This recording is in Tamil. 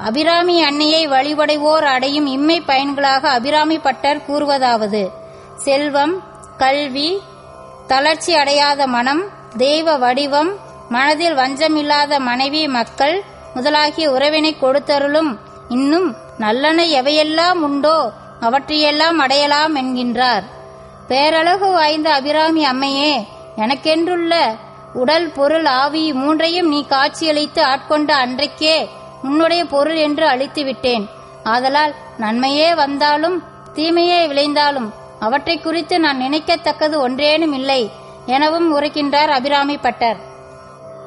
அபிராமி அன்னையை வழிபடைவோர் அடையும் இம்மை பயன்களாக அபிராமி பட்டர் கூறுவதாவது செல்வம் கல்வி தளர்ச்சி அடையாத மனம் தெய்வ வடிவம் மனதில் வஞ்சமில்லாத மனைவி மக்கள் முதலாகிய உறவினை கொடுத்தருளும் இன்னும் நல்லன எவையெல்லாம் உண்டோ அவற்றையெல்லாம் அடையலாம் என்கின்றார் பேரழகு வாய்ந்த அபிராமி அம்மையே எனக்கென்றுள்ள உடல் பொருள் ஆவி மூன்றையும் நீ காட்சியளித்து ஆட்கொண்ட அன்றைக்கே உன்னுடைய பொருள் என்று அழித்து விட்டேன் ஆதலால் நன்மையே வந்தாலும் தீமையே விளைந்தாலும் அவற்றை குறித்து நான் நினைக்கத்தக்கது ஒன்றேனும் இல்லை எனவும் உரைக்கின்றார் அபிராமி பட்டர்